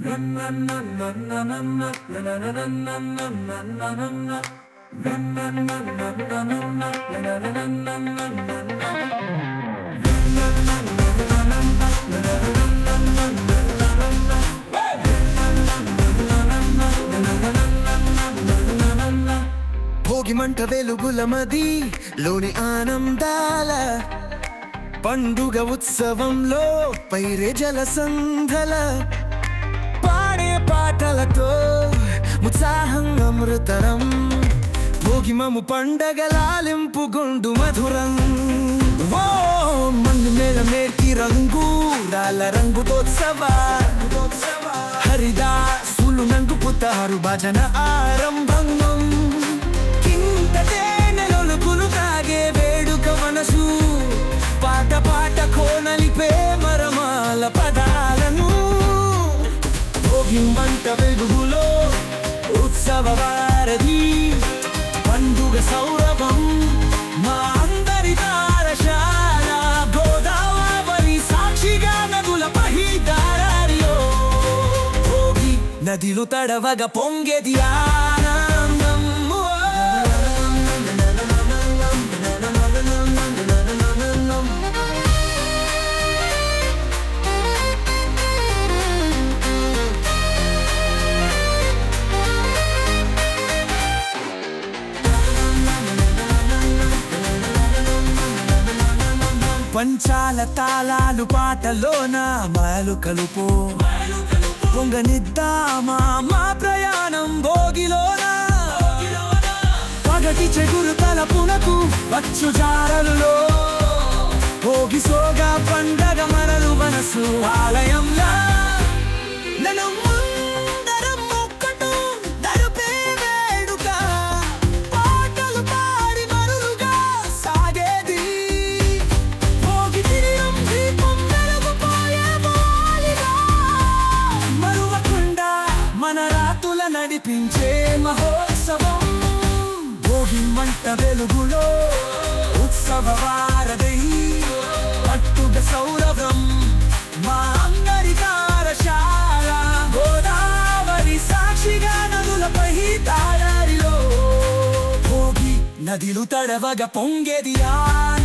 భోగి మంట వెలుగుల మది లోని ఆనందాల పండుగ ఉత్సవంలో పైరే జల సంధల పాడే పాటలతో ఉత్సాహం అమృతరం భోగి మము పండగలాలింపు గుండు మధురం ఓ మన్ను మేళ మేర్కి రంగు రాల రంగుతోత్సవ హరిదాసులు నంగు పుతారు భజన ఆరంభం కింద తేనెలొలుకులు తాగే వేడుక మనసు పాట పాట కోనలిపే మరమాల పదాలను భోగి మంట వెలుగులో ఉత్సవ వారధి పండుగ సౌరభం మా అందరి తారశాల గోదావరి సాక్షిగా నదుల పహిదారిలో భోగి నదిలు తడవగా పొంగేది ఆనందం పంచాల తాళాలు పాటలోన మాయలు కలుపు పొంగనిద్దామా మా ప్రయాణం భోగిలోన పగటి చెగురు తలపునకు వచ్చు జారలులో భోగి సోగా పండగ మనలు మనసు ఆలయంలా నలుమందరం ఒక్కటో నడిపే వేడుక. పాటలు పాడి మరులుగా సాగేది భోగి తిరియం దీపం వెలుగుపోయే బాలిగా. మరువకుండా మన రాతుల నడిపించే మహోత్సవం భోగి మంట వెలుగులో ఉత్సవ వారధి పట్టుగ సౌరభం మా అందరి తారశాల గోదావరి సాక్షిగా నదులపై దారిలో భోగి నదిలు తడవగా పొంగేది ఆ